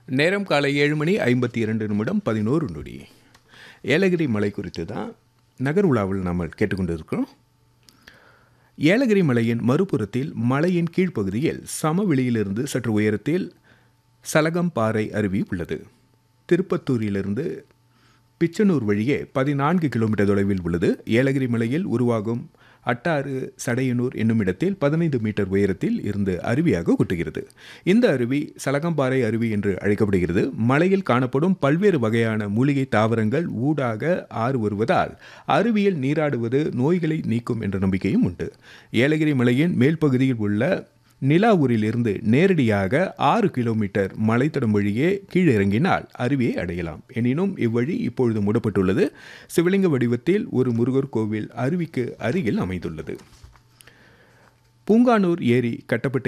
நேரம் காலை ஏழு மணி ஐம்பத்தி இரண்டு நிமிடம் பதினோரு நொடி ஏலகிரி மலை குறித்து தான் நகர் உலாவில் நாம் கேட்டுக்கொண்டு இருக்கிறோம் ஏலகிரி மலையின் மறுபுறத்தில் மலையின் கீழ்ப்பகுதியில் சமவெளியிலிருந்து சற்று உயரத்தில் சலகம்பாறை அருவி உள்ளது திருப்பத்தூரிலிருந்து பிச்சனூர் வழியே பதினான்கு கிலோமீட்டர் தொலைவில் உள்ளது ஏலகிரி மலையில் உருவாகும் அட்டாறு சடையனூர் என்னும் இடத்தில் பதினைந்து மீட்டர் உயரத்தில் இருந்து அருவியாக கொட்டுகிறது இந்த அருவி சலகம்பாறை அருவி என்று அழைக்கப்படுகிறது மலையில் காணப்படும் பல்வேறு வகையான மூலிகை தாவரங்கள் ஊடாக ஆறு வருவதால் அருவியில் நீராடுவது நோய்களை நீக்கும் என்ற நம்பிக்கையும் உண்டு ஏலகிரி மலையின் மேல் பகுதியில் உள்ள நிலாவூரில் இருந்து நேரடியாக ஆறு கிலோமீட்டர் மலைத்தடம் வழியே கீழிறங்கினால் அருவியை அடையலாம் எனினும் இவ்வழி இப்பொழுது மூடப்பட்டுள்ளது சிவலிங்க வடிவத்தில் ஒரு முருகர் கோவில் அருவிக்கு அருகில் அமைந்துள்ளது பூங்கானூர் ஏரி கட்டப்பட்ட